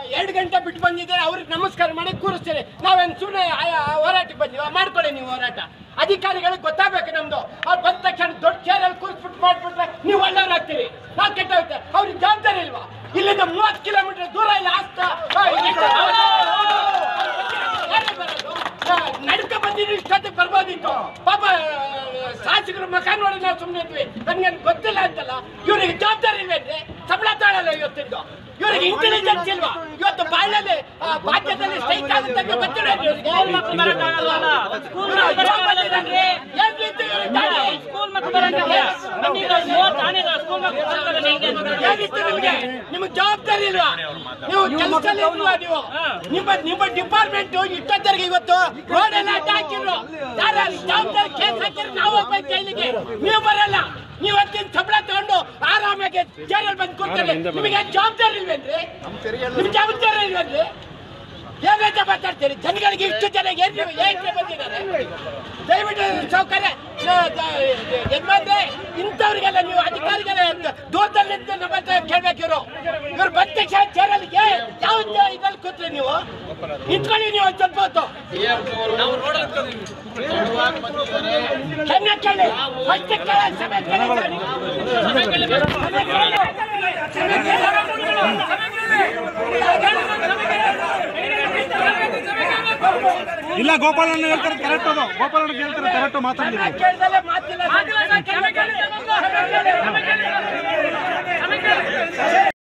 ಎರಡು ಗಂಟೆ ಬಿಟ್ಟು ಬಂದಿದ್ದಾರೆ ಅವ್ರಿಗೆ ನಮಸ್ಕಾರ ಮಾಡಿ ಕೂರಿಸ್ತಾರೆ ನಾವೇನು ಸುಮ್ಮನೆ ಹೋರಾಟಕ್ಕೆ ಬಂದಿವ ಮಾಡ್ಕೊಳ್ಳಿ ನೀವು ಹೋರಾಟ ಅಧಿಕಾರಿಗಳಿಗೆ ಗೊತ್ತಾಗಬೇಕು ನಮ್ದು ಅವ್ರು ಬಂದ ತಕ್ಷಣ ದೊಡ್ಡ ಚೇರಲ್ಲಿ ಕೂರಿಸ್ಬಿಟ್ಟು ಮಾಡ್ಬಿಟ್ರೆ ನೀವು ಒಳ್ಳೆಯವ್ರಾಗ್ತೀರಿ ನಾವು ಕೆಟ್ಟೋಗುತ್ತೆ ಅವ್ರಿಗೆ ಜವಾಬ್ದಾರಿ ಇಲ್ವಾ ಇಲ್ಲಿಂದ ಮೂವತ್ತು ಕಿಲೋಮೀಟರ್ ದೂರ ಇಲ್ಲ ಆಸ್ತ ಯಾರೇ ಬರೋದು ನಡ್ಕ ಬಂದಿದ್ದು ಇಷ್ಟೊತ್ತಿಗೆ ಬರ್ಬೋದಿತ್ತು ಪಾಪ ಶಾಸಕರ ಮುಖ ನೋಡಿ ನಾವು ಸುಮ್ಮನೆ ಇದ್ವಿ ನನ್ಗೆ ಗೊತ್ತಿಲ್ಲ ಅಂತಲ್ಲ ಇವ್ರಿಗೆ ಜವಾಬ್ದಾರಿ ಇಲ್ವೇನ್ರಿ ಸಂಬಳ ತಾಳಲ್ಲ ಇವತ್ತಿಂದು ಇವ್ರಿಗೆ ಇಂಟೆಲಿಜೆನ್ಸ್ ಇಲ್ವಾ ಇವತ್ತು ಬಾಳ್ಯದಲ್ಲಿ ಆ, ಬಾಧ್ಯದಲ್ಲಿ ಸ್ಟ್ರೈಕ್ ಆಗುತ್ತೆ ಅಂತ ಗೊತ್ತಿಲ್ಲ ಇವ್ರಿಗೆ. ಇವ್ರು job ಅಲ್ಲಿ ಇದ್ದಾರೆ. ಏನ್ ರೀತಿ ಇವ್ರ ದಾರಿ? ಏನಿತ್ತು ನಿಮ್ಗೆ ನಿಮ್ಗೆ ಜವಾಬ್ದಾರಿ ಇಲ್ವಾ ನೀವು ಕೆಲಸದಲ್ಲಿ ಇಲ್ವಾ ನೀವು ನಿಮ್ಮ ನಿಮ್ಮ ಡಿಪಾರ್ಟ್ಮೆಂಟ್ ಇಷ್ಟೊತ್ತರಿಗೆ ಇವತ್ತು ರೋಡ್ ಎಲ್ಲ ಅಡ್ಡ ಹಾಕಿದ್ರು ಯಾರು ಜವಾಬ್ದಾರಿ ಕೇಸ್ ಹಾಕಿದ್ರು ನಾವು ಹೋಗ್ಬೇಕು ಜೈಲಿಗೆ ನೀವು ಬರಲ್ಲ ನೀವು ಹೊತ್ತಿನ ಸಂಬಳ ತಗೊಂಡು ಆರಾಮಾಗಿ ಜೈಲಲ್ಲಿ ಬಂದು ಕೂರ್ತಾರೆ ನಿಮಗೆ ಜವಾಬ್ದಾರಿ ಇಲ್ವೇನ್ರಿ ನಿಮ್ಗೆ ಜವಾಬ್ದಾರಿ ಇಲ್ವೇನ್ರಿ ಏನೇತ ಮಾತಾಡ್ತೀರಿ ಜನಗಳಿಗೆ ಇಷ್ಟು ಜನ ಏನ್ ನೀವು ಏಕೆ ಬಂದಿದ್ದಾರೆ ದಯವಿಟ್ಟು ಸೌಕರ್ಯ ಯಜಮಾನ್ರೆ ಇಂಥವ್ರಿಗೆಲ್ಲ ನೀವು ಅಧಿಕಾರಿಗಳ ದೂರದಲ್ಲಿ ನಿಂತು ನಮ್ಮ ಹತ್ರ ಕೇಳ್ಬೇಕು ಇವರು ಇವ್ರು ಬಂದ ತಕ್ಷಣ ಚೇರಲ್ಲಿ ಯಾವ ಇದ್ರಲ್ಲಿ ಕೂತ್ರಿ ನೀವು ನಿಂತ್ಕೊಳ್ಳಿ ನೀವು ಒಂದ್ ಸ್ವಲ್ಪ ಹೊತ್ತು ಚೆನ್ನಾಗಿ ಕೇಳಿ ಫಸ್ಟ್ ಕೇಳಿ ಸಭೆ ಕೇಳಿ ಸಭೆ ಕೇಳಿ. ಸಭೆ ಕೇಳಿ. ಇಲ್ಲ ಗೋಪಾಲಣ್ಣ ಹೇಳ್ತಾರೆ ಕರೆಕ್ಟ್ ಅದು ಗೋಪಾಲಣ್ಣ ಹೇಳ್ತಾರೆ ಕರೆಕ್ಟ್ ಮಾತಾಡ್ಲಿಕ್ಕೆ ಕೇಳ್ದಲೆ ಮಾತಿಲ್ಲ